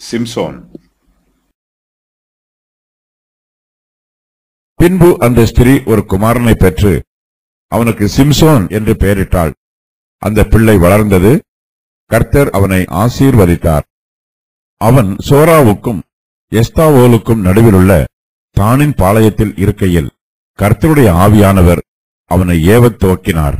சிம்சோன் பின்பு அந்த ஸ்திரீ ஒரு குமாரனை பெற்று அவனுக்கு சிம்சோன் என்று பெயரிட்டாள் அந்த பிள்ளை வளர்ந்தது கர்த்தர் அவனை ஆசீர்வதித்தார் அவன் சோராவுக்கும் எஸ்தாவோலுக்கும் நடுவிலுள்ள தானின் பாளையத்தில் இருக்கையில் கர்த்தருடைய ஆவியானவர் அவனை ஏவத் துவக்கினார்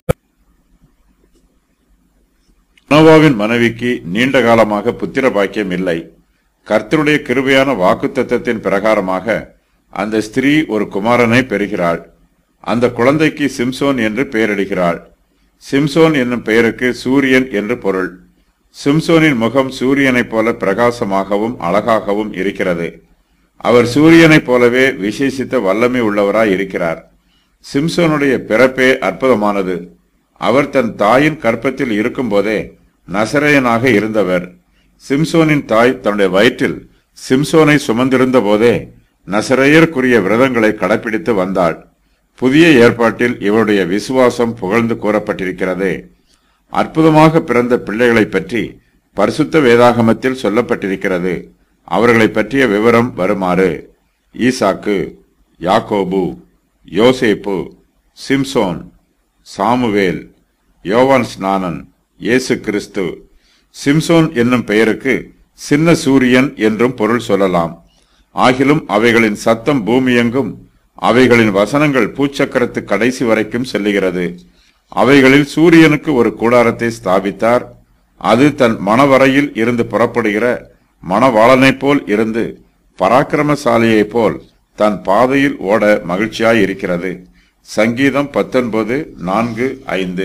நோவாவின் மனைவிக்கு நீண்ட காலமாக புத்திர பாக்கியம் இல்லை கர்த்தருடைய கிருபையான வாக்குத்தத்தத்தின் பிரகாரமாக அந்த ஸ்திரீ ஒரு குமாரனை பெறுகிறாள் அந்த குழந்தைக்கு சிம்சோன் என்று பெயரிடுகிறாள் சிம்சோன் என்னும் பெயருக்கு சூரியன் என்று பொருள் சிம்சோனின் முகம் சூரியனைப் போல பிரகாசமாகவும் அழகாகவும் இருக்கிறது அவர் சூரியனைப் போலவே விசேஷித்த வல்லமை உள்ளவராய் இருக்கிறார் சிம்சோனுடைய பிறப்பே அற்புதமானது அவர் தன் தாயின் கற்பத்தில் இருக்கும்போதே நசரேயனாக இருந்தவர் சிம்சோனின் தாய் தன்னுடைய வயிற்றில் சிம்சோனை சுமந்திருந்த போதே நசரேயருக்குரிய விரதங்களை கடைபிடித்து வந்தாள் புதிய ஏற்பாட்டில் இவருடைய விசுவாசம் புகழ்ந்து கூறப்பட்டிருக்கிறது அற்புதமாக பிறந்த பிள்ளைகளைப் பற்றி பரிசுத்த வேதாகமத்தில் சொல்லப்பட்டிருக்கிறது அவர்களை பற்றிய விவரம் வருமாறு ஈசாக்கு யாக்கோபு யோசேப்பு சிம்சோன் சாமுவேல் யோவான் ஸ்நானன் இயேசு கிறிஸ்து சிம்சோன் என்னும் பெயருக்கு சின்ன சூரியன் என்றும் பொருள் சொல்லலாம் ஆகிலும் அவைகளின் சத்தம் பூமியெங்கும் அவைகளின் வசனங்கள் பூச்சக்கரத்து கடைசி வரைக்கும் செல்லுகிறது அவைகளில் சூரியனுக்கு ஒரு கூடாரத்தை ஸ்தாபித்தார் அது தன் மணவரையில் இருந்து புறப்படுகிற மணவாளனைப் போல் இருந்து பராக்கிரமசாலியைப் போல் தன் பாதையில் ஓட மகிழ்ச்சியாய் இருக்கிறது சங்கீதம் பத்தொன்பது நான்கு ஐந்து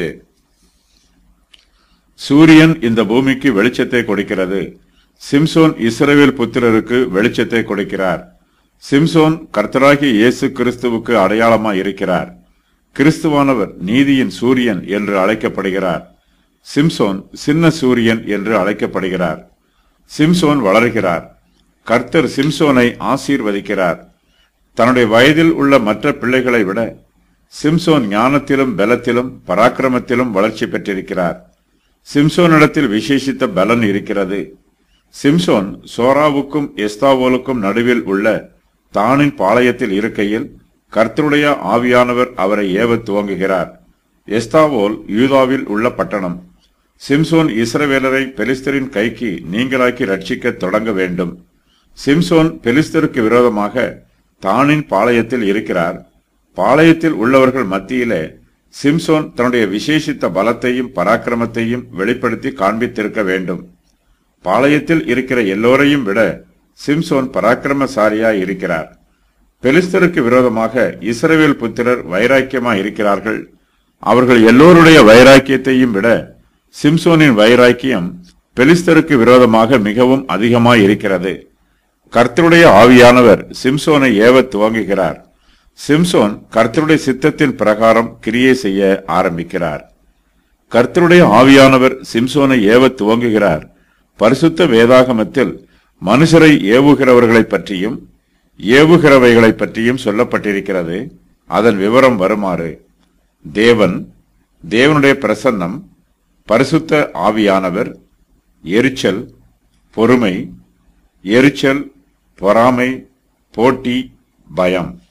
சூரியன் இந்த பூமிக்கு வெளிச்சத்தை கொடுக்கிறது சிம்சோன் இஸ்ரவேல் புத்திரருக்கு வெளிச்சத்தை கொடுக்கிறார் சிம்சோன் கர்த்தராகிய இயேசு கிறிஸ்துவுக்கு அடையாளமாய் இருக்கிறார் கிறிஸ்துவானவர் நீதியின் சூரியன் என்று அழைக்கப்படுகிறார் சிம்சோன் சின்ன சூரியன் என்று அழைக்கப்படுகிறார் சிம்சோன் வளர்கிறார் கர்த்தர் சிம்சோனை ஆசீர்வதிக்கிறார் தன்னுடைய வயதில் உள்ள மற்ற பிள்ளைகளை விட சிம்சோன் ஞானத்திலும் பலத்திலும் பராக்கிரமத்திலும் வளர்ச்சி பெற்றிருக்கிறார் சிம்சோனிடத்தில் விசேஷித்த பலன் இருக்கிறது சிம்சோன் சோராவுக்கும் எஸ்தாவோலுக்கும் நடுவில் உள்ள தானின் பாளையத்தில் இருக்கையில் கர்த்தருடைய ஆவியானவர் அவரை ஏவ துவங்குகிறார் எஸ்தாவோல் யூதாவில் உள்ள பட்டணம் சிம்சோன் இஸ்ரவேலரை பெலிஸ்தரின் கைக்கு நீங்களாக்கி ரட்சிக்க தொடங்க வேண்டும் சிம்சோன் பெலிஸ்தருக்கு விரோதமாக தானின் பாளையத்தில் இருக்கிறார் பாளையத்தில் உள்ளவர்கள் மத்தியிலே சிம்சோன் தன்னுடைய விசேஷித்த பலத்தையும் பராக்கிரமத்தையும் வெளிப்படுத்தி காண்பித்திருக்க வேண்டும் பாளையத்தில் இருக்கிற எல்லோரையும் விட சிம்சோன் பராக்கிரமசாலியாய் இருக்கிறார் பெலிஸ்தருக்கு விரோதமாக இஸ்ரவேல் புத்திரர் வைராக்கியமாய் இருக்கிறார்கள் அவர்கள் எல்லோருடைய வைராக்கியத்தையும் விட சிம்சோனின் வைராக்கியம் பெலிஸ்தருக்கு விரோதமாக மிகவும் அதிகமாய் இருக்கிறது கர்த்தருடைய ஆவியானவர் சிம்சோனை ஏவ துவங்குகிறார் சிம்சோன் கர்த்தருடைய சித்தத்தின் பிரகாரம் கிரியை செய்ய ஆரம்பிக்கிறார் கர்த்தருடைய ஆவியானவர் சிம்சோனை ஏவ துவங்குகிறார் பரிசுத்த வேதாகமத்தில் மனுஷரை ஏவுகிறவர்களைப் பற்றியும் ஏவுகிறவைகளைப் பற்றியும் சொல்லப்பட்டிருக்கிறது அதன் விவரம் வருமாறு தேவன் தேவனுடைய பிரசன்னம் பரிசுத்த ஆவியானவர் எரிச்சல் பொறுமை எரிச்சல் பொறாமை போட்டி பயம்